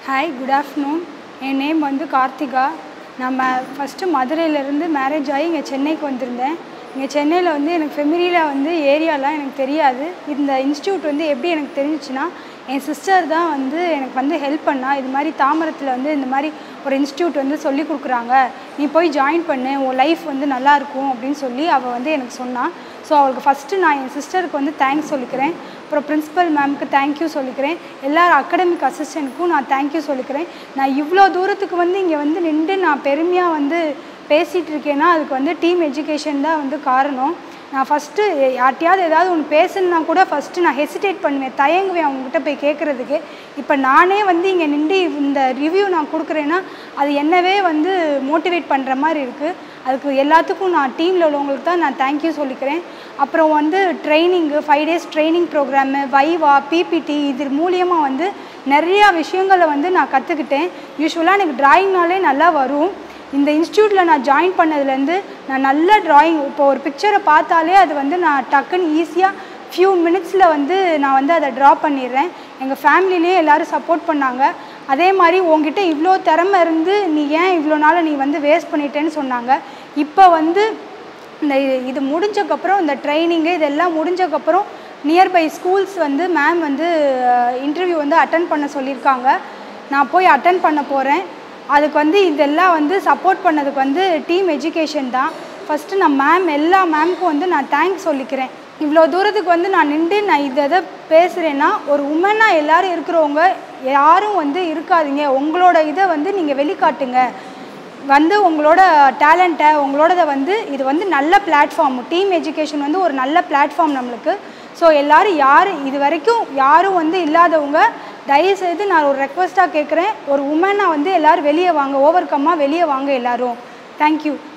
hi good afternoon என் name வந்து கார்த்திகா நம்ம ஃபஸ்ட்டு மதுரையிலேருந்து மேரேஜ் ஆகி இங்கே சென்னைக்கு வந்திருந்தேன் இங்கே சென்னையில் வந்து எனக்கு ஃபெமிலியில் வந்து ஏரியாலாம் எனக்கு தெரியாது இந்த இன்ஸ்டியூட் வந்து எப்படி எனக்கு தெரிஞ்சிச்சுன்னா என் சிஸ்டர் தான் வந்து எனக்கு வந்து ஹெல்ப் பண்ணா இது மாதிரி தாமரத்தில் வந்து இந்த மாதிரி ஒரு இன்ஸ்டியூட் வந்து சொல்லி கொடுக்குறாங்க நீ போய் ஜாயின் பண்ணு உன் லைஃப் வந்து நல்லா இருக்கும் அப்படின்னு சொல்லி அவள் வந்து எனக்கு சொன்னான் ஸோ அவளுக்கு ஃபஸ்ட்டு நான் என் சிஸ்டருக்கு வந்து தேங்க்ஸ் சொல்லிக்கிறேன் அப்புறம் பிரின்ஸிபல் மேம்க்கு தேங்க்யூ சொல்லிக்கிறேன் எல்லார் அகடமிக் அசிஸ்டண்ட்க்கும் நான் தேங்க்யூ சொல்லிக்கிறேன் நான் இவ்வளோ தூரத்துக்கு வந்து இங்கே வந்து நின்று நான் பெருமையாக வந்து பேசிகிட்டு இருக்கேன்னா அதுக்கு வந்து டீம் எஜுகேஷன் தான் வந்து காரணம் நான் ஃபஸ்ட்டு யார்ட்டையாவது ஏதாவது ஒன்று பேசணுன்னா கூட ஃபஸ்ட்டு நான் ஹெசிடேட் பண்ணுவேன் தயங்குவேன் அவங்ககிட்ட போய் கேட்குறதுக்கு இப்போ நானே வந்து இங்கே நின்று இந்த ரிவ்யூ நான் கொடுக்குறேன்னா அது என்னவே வந்து மோட்டிவேட் பண்ணுற மாதிரி இருக்குது அதுக்கு எல்லாத்துக்கும் நான் டீமில் உள்ளவங்களுக்கு தான் நான் தேங்க்யூ சொல்லிக்கிறேன் அப்புறம் வந்து training five days training programme viva PPT இது மூலியமாக வந்து நிறையா விஷயங்களை வந்து நான் கற்றுக்கிட்டேன் யூஸ்வலாக எனக்கு ட்ராயிங்னாலே நல்லா வரும் இந்த இன்ஸ்டியூட்டில் நான் ஜாயின் பண்ணதுலேருந்து நான் நல்ல ட்ராயிங் இப்போ ஒரு பிக்சரை பார்த்தாலே அது வந்து நான் டக்குன்னு ஈஸியாக ஃபியூ மினிட்ஸில் வந்து நான் வந்து அதை ட்ரா பண்ணிடுறேன் எங்கள் ஃபேமிலிலேயே எல்லோரும் சப்போர்ட் பண்ணாங்க அதே மாதிரி உங்ககிட்ட இவ்வளோ திறமை இருந்து நீ ஏன் இவ்வளோ நாள் நீ வந்து வேஸ்ட் பண்ணிட்டேன்னு சொன்னாங்க இப்போ வந்து இந்த இது- இது முடிஞ்சக்கப்புறம் இந்த ட்ரைனிங்கு இதெல்லாம் முடிஞ்சக்கப்புறம் நியர்பை ஸ்கூல்ஸ் வந்து மேம் வந்து இன்டர்வியூ வந்து அட்டன் பண்ண சொல்லியிருக்காங்க நான் போய் அட்டன் பண்ண போகிறேன் அதுக்கு வந்து இதெல்லாம் வந்து சப்போர்ட் பண்ணதுக்கு வந்து டீம் எஜுகேஷன் தான் ஃபஸ்ட்டு நான் மேம் எல்லா மேம்க்கும் வந்து நான் தேங்க்ஸ் சொல்லிக்கிறேன் இவ்வளோ தூரத்துக்கு வந்து நான் நின்று நான் இதை இதை பேசுகிறேன்னா ஒரு உமனாக எல்லாரும் இருக்கிறவங்க யாரும் வந்து இருக்காதீங்க உங்களோட இதை வந்து நீங்கள் வெளிக்காட்டுங்க வந்து உங்களோட டேலண்ட்டை உங்களோடதை வந்து இது வந்து நல்ல பிளாட்ஃபார்ம் டீம் எஜுகேஷன் வந்து ஒரு நல்ல பிளாட்ஃபார்ம் நம்மளுக்கு ஸோ எல்லாரும் யார் இது வரைக்கும் யாரும் வந்து இல்லாதவங்க தயவுசெய்து நான் ஒரு ரெக்வஸ்ட்டாக கேட்குறேன் ஒரு உமனாக வந்து எல்லோரும் வெளியே வாங்க ஓவர் கம்மாக வெளியே வாங்க எல்லாரும் தேங்க்யூ